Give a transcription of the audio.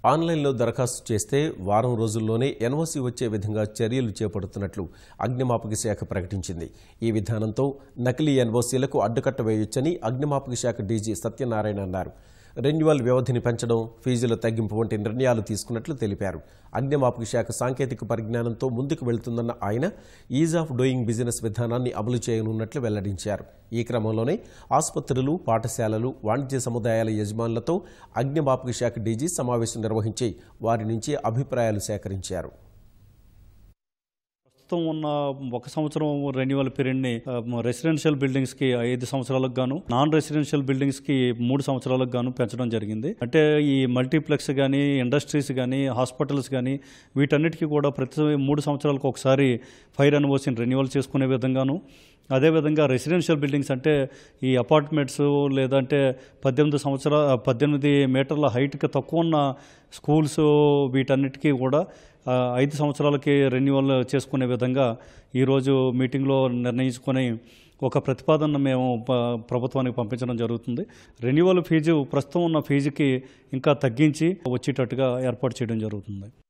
ఆన్లైన్లో దరఖాస్తు చేస్తే వారం రోజుల్లోనే ఎన్ఓసీ వచ్చే విధంగా చర్యలు చేపడుతున్నట్లు అగ్నిమాపక శాఖ ప్రకటించింది ఈ విధానంతో నకిలీ ఎన్ఓసీలకు అడ్డుకట్ట వేయొచ్చని అగ్నిమాపక శాఖ డీజీ సత్యనారాయణ అన్నారు రెన్యువల్ వ్యవధిని పెంచడం ఫీజుల తగ్గింపు వంటి నిర్ణయాలు తీసుకున్నట్లు తెలిపారు అగ్నిమాపక శాఖ సాంకేతిక పరిజ్ఞానంతో ముందుకు వెళ్తుందన్న ఆయన ఈజ్ ఆఫ్ డూయింగ్ బిజినెస్ విధానాన్ని అమలు చేయనున్నట్లు వెల్లడించారు ఈ క్రమంలోనే ఆసుపత్రులు పాఠశాలలు వాణిజ్య సముదాయాల యజమానులతో అగ్నిమాపక శాఖ డీజీ సమావేశం నిర్వహించి వారి నుంచి అభిప్రాయాలు సేకరించారు ప్రస్తుతం ఉన్న ఒక సంవత్సరం రెన్యువల్ పీరియడ్ని రెసిడెన్షియల్ బిల్డింగ్స్ కి ఐదు సంవత్సరాలకు గాను నాన్ రెసిడెన్షియల్ బిల్డింగ్స్ కి మూడు సంవత్సరాలకు గాను పెంచడం జరిగింది అంటే ఈ మల్టీప్లెక్స్ కానీ ఇండస్ట్రీస్ కానీ హాస్పిటల్స్ కానీ వీటన్నిటికీ కూడా ప్రతి మూడు సంవత్సరాలకు ఒకసారి ఫైర్ ఎన్ఓసిని రెన్యువల్ చేసుకునే విధంగాను అదేవిధంగా రెసిడెన్షియల్ బిల్డింగ్స్ అంటే ఈ అపార్ట్మెంట్స్ లేదంటే పద్దెనిమిది సంవత్సరాల పద్దెనిమిది మీటర్ల హైట్కి తక్కువ ఉన్న స్కూల్స్ వీటన్నిటికీ కూడా ఆ, ఐదు సంవత్సరాలకి రెన్యువల్ చేసుకునే విధంగా ఈరోజు మీటింగ్లో నిర్ణయించుకొని ఒక ప్రతిపాదన మేము ప- ప్రభుత్వానికి పంపించడం జరుగుతుంది రెన్యువల్ ఫీజు ప్రస్తుతం ఉన్న ఫీజుకి ఇంకా తగ్గించి వచ్చేటట్టుగా ఏర్పాటు చేయడం జరుగుతుంది